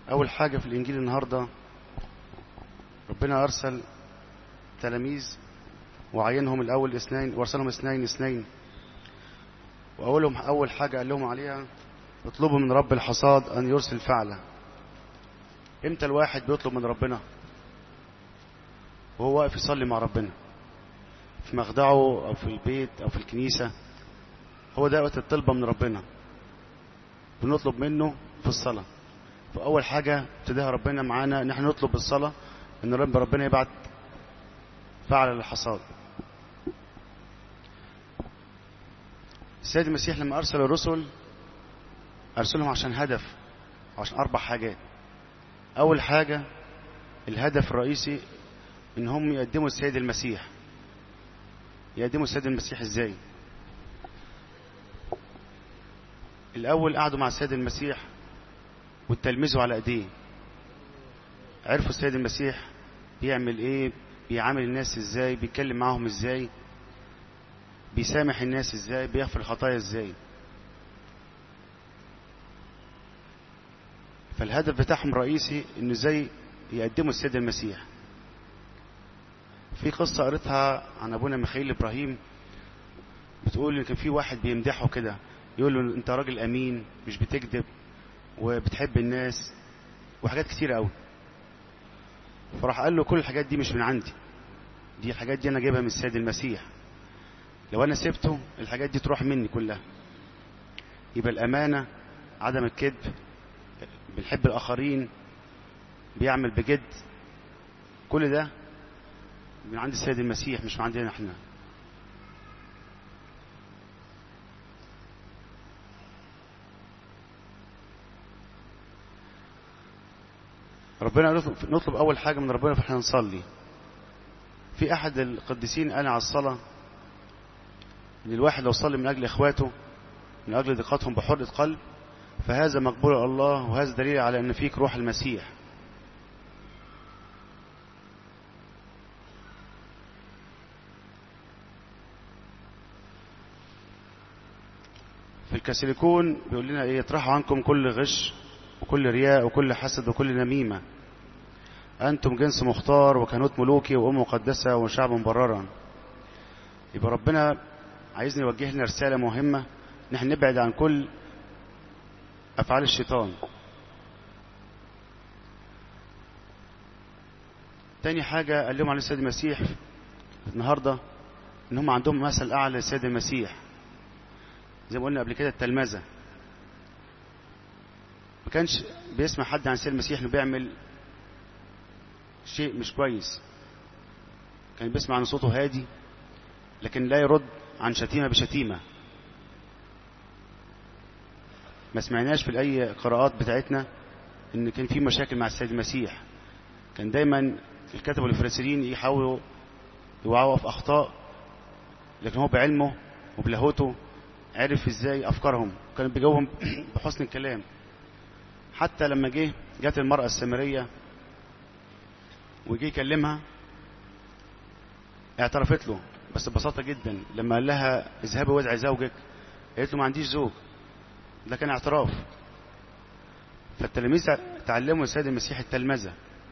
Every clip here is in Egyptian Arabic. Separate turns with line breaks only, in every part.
أول حاجة في الإنجيل النهاردة ربنا أرسل تلاميذ وعينهم الأول اثنين وارسلهم اثنين اثنين وأولهم أول حاجة قال لهم عليها اطلبوا من رب الحصاد أن يرسل فعلة امتى الواحد بيطلب من ربنا وهو واقف يصلي مع ربنا في مخدعه أو في البيت أو في الكنيسة هو ده وقت الطلبة من ربنا بنطلب منه في الصلاة فأول حاجة ابتداها ربنا معانا ان احنا نطلب بالصلاة ان رب ربنا يبعت فعل للحصاد السيد المسيح لما أرسل الرسل أرسلهم عشان هدف عشان أربع حاجات أول حاجة الهدف الرئيسي إن هم يقدموا السيد المسيح يقدموا السيد المسيح إزاي الأول قعدوا مع السيد المسيح وتلمذوا على ايديه عرفوا السيد المسيح بيعمل ايه بيعامل الناس ازاي بيتكلم معاهم ازاي بيسامح الناس ازاي بيغفر الخطايا ازاي فالهدف بتاعهم رئيسي انه ازاي يقدموا السيد المسيح في قصة قريتها عن ابونا ميخائيل ابراهيم بتقول ان كان في واحد بيمدحه كده يقول له انت راجل امين مش بتكذب وبتحب الناس وحاجات كتيرة قوي فراح قال له كل الحاجات دي مش من عندي دي الحاجات دي انا جايبها من السيد المسيح لو انا سبته الحاجات دي تروح مني كلها يبقى الامانة عدم الكذب بنحب الاخرين بيعمل بجد كل ده من عند السيد المسيح مش من عندنا احنا ربنا نطلب أول حاجة من ربنا فإحنا نصلي في أحد القديسين قال على الصلاة إن الواحد لو صلي من أجل إخواته من أجل ضيقاتهم بحرة قلب فهذا مقبول الله وهذا دليل على أن فيك روح المسيح في الكاثوليكون بيقول لنا ايه يطرحوا عنكم كل غش وكل رياء وكل حسد وكل نميمة أنتم جنس مختار وكنوت ملوكي وأم مقدسة وشعب مبررا يبقى ربنا عايزني يوجه لنا رسالة مهمة ان احنا نبعد عن كل أفعال الشيطان تاني حاجة قال لهم عليه السيد المسيح النهاردة ان هم عندهم مثل أعلى للسيد المسيح زي ما قلنا قبل كده التلمذة ما كانش بيسمع حد عن السيد المسيح انه بيعمل شيء مش كويس كان بيسمع عن صوته هادي لكن لا يرد عن شتيمة بشتيمة ما سمعناش في اي قراءات بتاعتنا ان كان في مشاكل مع السيد المسيح كان دايما الكتب والفريسيين يحاولوا يوعوا في اخطاء لكن هو بعلمه وبلاهوته عرف ازاي افكارهم كان بيجاوبهم بحسن الكلام حتى لما جه جت المرأة السامرية وجه يكلمها اعترفت له بس ببساطة جدا لما قال لها اذهبي وادعي زوجك قالت له ما عنديش زوج ده كان اعتراف فالتلاميذ تعلموا السيد المسيح التلمذة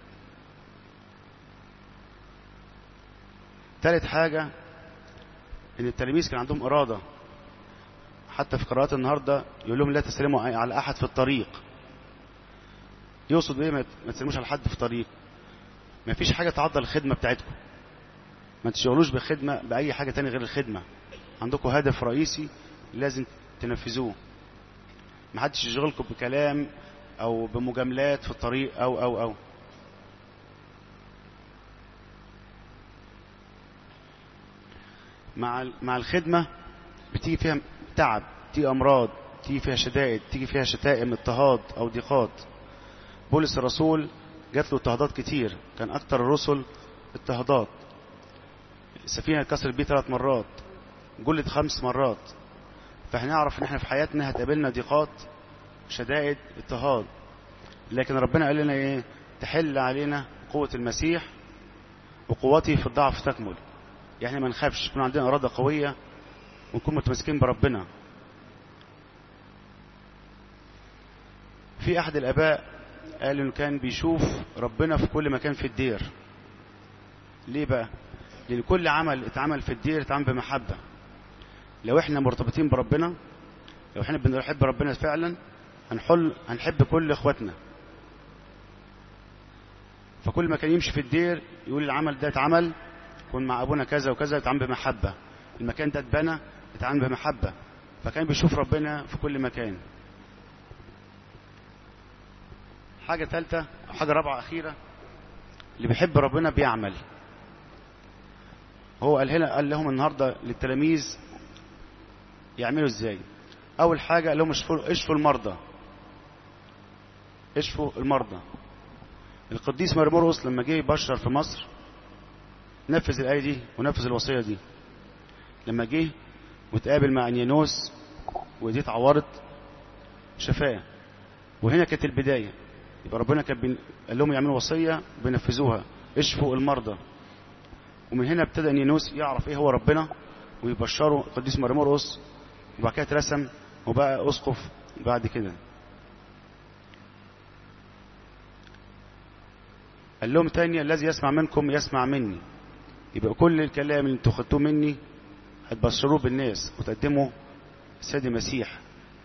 ثالث حاجة ان التلاميذ كان عندهم إرادة حتى في قراءات النهاردة يقول لهم لا تسلموا على أحد في الطريق يقصد ايه ما تسلموش على حد في الطريق ما فيش حاجة تعضل الخدمة بتاعتكم ما تشغلوش بخدمة بأي حاجة تانية غير الخدمة عندكم هدف رئيسي لازم تنفذوه ما حدش يشغلكم بكلام أو بمجاملات في الطريق أو أو أو مع مع الخدمة بتيجي فيها تعب تيجي أمراض تيجي فيها شدائد تيجي فيها شتائم اضطهاد أو ضيقات بولس الرسول جات له اضطهادات كتير كان أكتر الرسل اضطهادات السفينة اتكسرت بيه ثلاث مرات جلد خمس مرات فاحنا نعرف ان احنا في حياتنا هتقابلنا ضيقات شدائد اضطهاد لكن ربنا قال لنا ايه تحل علينا قوة المسيح وقوتي في الضعف تكمل يعني ما نخافش يكون عندنا إرادة قوية ونكون متمسكين بربنا في أحد الآباء قال انه كان بيشوف ربنا في كل مكان في الدير ليه بقى لان كل عمل اتعمل في الدير اتعمل بمحبة لو احنا مرتبطين بربنا لو احنا بنحب ربنا فعلا هنحل هنحب كل اخواتنا فكل ما كان يمشي في الدير يقول العمل ده اتعمل كن مع ابونا كذا وكذا اتعمل بمحبة المكان ده اتبنى اتعمل بمحبة فكان بيشوف ربنا في كل مكان حاجة ثالثة حاجة رابعة أخيرة اللي بيحب ربنا بيعمل هو قال هنا قال لهم النهاردة للتلاميذ يعملوا ازاي أول حاجة قال لهم اشفوا, اشفوا المرضى اشفوا المرضى القديس مرمرقس لما جه يبشر في مصر نفذ الآية دي ونفذ الوصية دي لما جه وتقابل مع انيانوس ودي اتعورت شفاه وهنا كانت البداية يبقى ربنا كان بين... قال لهم يعملوا وصية بينفذوها اشفوا المرضى ومن هنا ابتدى انيانوس يعرف ايه هو ربنا ويبشره القديس مرمرقس وبعد كده اترسم وبقى اسقف بعد كده قال لهم تاني الذي يسمع منكم يسمع مني يبقى كل الكلام اللي انتوا خدتوه مني هتبشروه بالناس وتقدموا السيد المسيح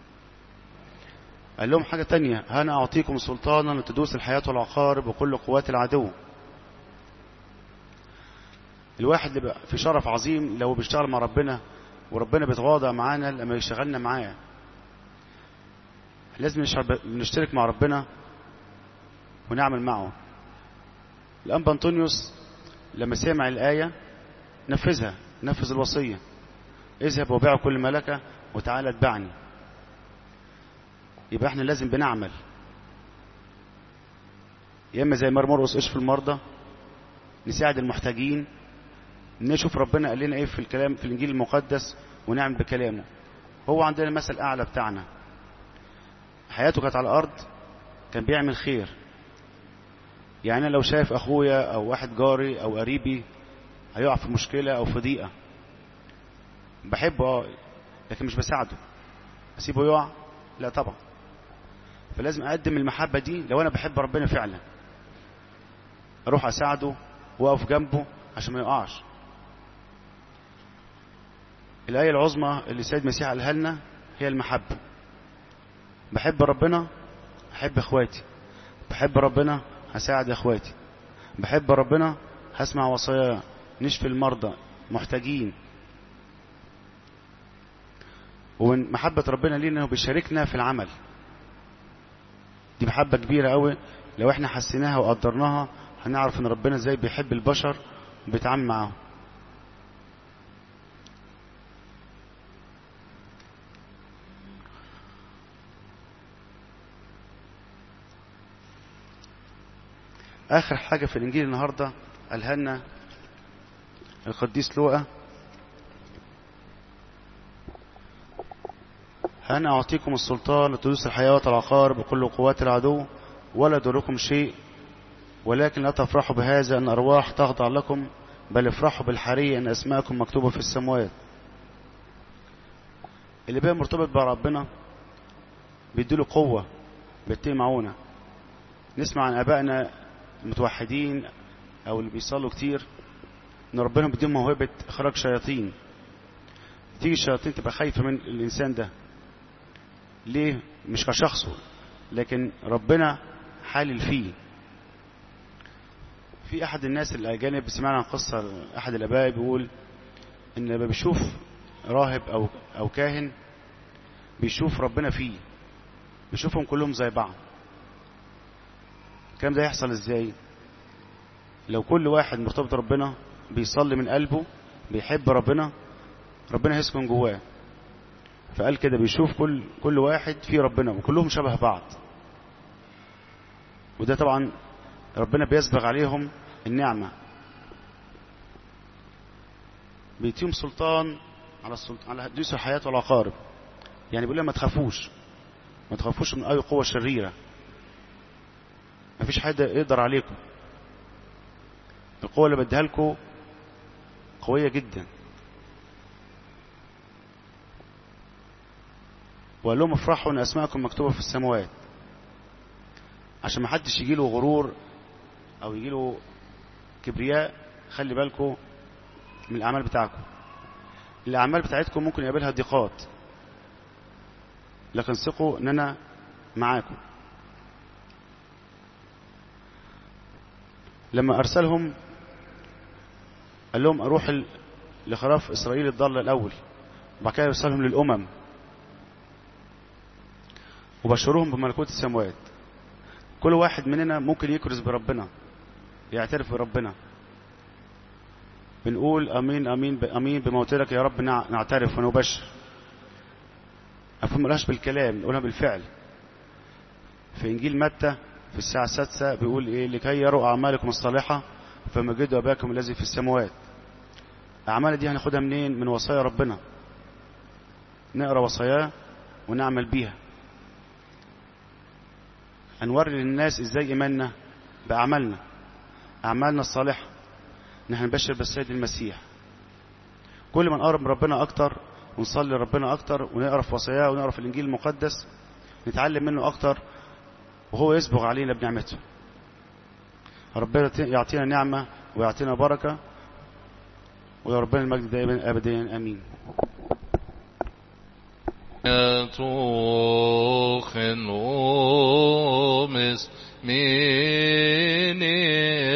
قال لهم حاجة تانية أنا أعطيكم سلطانا لتدوس الحياة والعقارب وكل قوات العدو الواحد اللي في شرف عظيم لو بيشتغل مع ربنا وربنا بيتواضع معانا لما يشتغلنا معاه لازم نشترك مع ربنا ونعمل معه الأنبا أنطونيوس لما سمع الآية نفذها نفذ الوصية اذهب وبيع كل ملكة وتعالى اتبعني يبقى احنا لازم بنعمل يا اما زي مرمرقس اشف المرضى نساعد المحتاجين نشوف ربنا قال لنا ايه في الكلام في الانجيل المقدس ونعمل بكلامه هو عندنا المثل اعلى بتاعنا حياته كانت على الارض كان بيعمل خير يعني انا لو شايف اخويا او واحد جاري او قريبي هيقع في مشكله او في ضيقه بحبه اه لكن مش بساعده اسيبه يقع لا طبعا فلازم اقدم المحبه دي لو انا بحب ربنا فعلا اروح اساعده واقف جنبه عشان ما يقعش الايه العظمى اللي السيد المسيح قالها لنا هي المحبه بحب ربنا احب اخواتي بحب ربنا هساعد اخواتي بحب ربنا هسمع وصاياه نشفي المرضى محتاجين ومن محبة ربنا لينا انه بيشاركنا في العمل دي محبة كبيرة قوي لو احنا حسيناها وقدرناها هنعرف ان ربنا ازاي بيحب البشر وبيتعامل معاهم اخر حاجة في الانجيل النهاردة قالها لنا القديس لوقا أنا أعطيكم السلطان لتدوس الحياة والعقارب بكل قوات العدو ولا يضركم شيء ولكن لا تفرحوا بهذا أن أرواح تخضع لكم بل افرحوا بالحرية أن أسماءكم مكتوبة في السماوات اللي بقى مرتبط بربنا بيديله قوة بيديله معونة نسمع عن أبائنا المتوحدين أو اللي بيصلوا كتير إن ربنا بيديهم موهبة إخراج شياطين تيجي الشياطين تبقى خايفة من الإنسان ده ليه مش كشخصه لكن ربنا حالل فيه في احد الناس الاجانب سمعنا عن قصه احد الاباء بيقول ان لما بيشوف راهب او او كاهن بيشوف ربنا فيه بيشوفهم كلهم زي بعض الكلام ده يحصل ازاي لو كل واحد مرتبط ربنا بيصلي من قلبه بيحب ربنا ربنا هيسكن جواه فقال كده بيشوف كل كل واحد فيه ربنا وكلهم شبه بعض وده طبعا ربنا بيسبغ عليهم النعمة بيتيهم سلطان على السلطان على دوس الحياة والعقارب يعني بيقول ما تخافوش ما تخافوش من أي قوة شريرة ما فيش حد يقدر عليكم القوة اللي بديها لكم قوية جدا وقال لهم افرحوا ان اسماءكم مكتوبة في السماوات عشان ما حدش يجيله غرور او يجيله كبرياء خلي بالكم من الاعمال بتاعكم الاعمال بتاعتكم ممكن يقابلها ضيقات لكن ثقوا ان انا معاكم لما ارسلهم قال لهم اروح ال- لخراف اسرائيل الضاله الاول وبعد كده يرسلهم للامم وبشروهم بملكوت السماوات كل واحد مننا ممكن يكرز بربنا يعترف بربنا بنقول امين امين امين بموتك يا رب نع- نعترف ونبشر ما ملهاش بالكلام نقولها بالفعل في انجيل متى في الساعه السادسه بيقول ايه لكي يروا اعمالكم الصالحه فمجدوا اباكم الذي في السماوات الاعمال دي هناخدها منين من وصايا ربنا نقرا وصاياه ونعمل بيها هنوري للناس ازاي ايماننا باعمالنا اعمالنا الصالحه نحن نبشر بالسيد المسيح كل ما نقرب من ربنا اكتر ونصلي ربنا اكتر ونقرا في وصاياه ونقرا في الانجيل المقدس نتعلم منه اكتر وهو يسبغ علينا بنعمته ربنا يعطينا نعمه ويعطينا بركه ويا ربنا المجد دائما ابدا امين
Trochen omis mi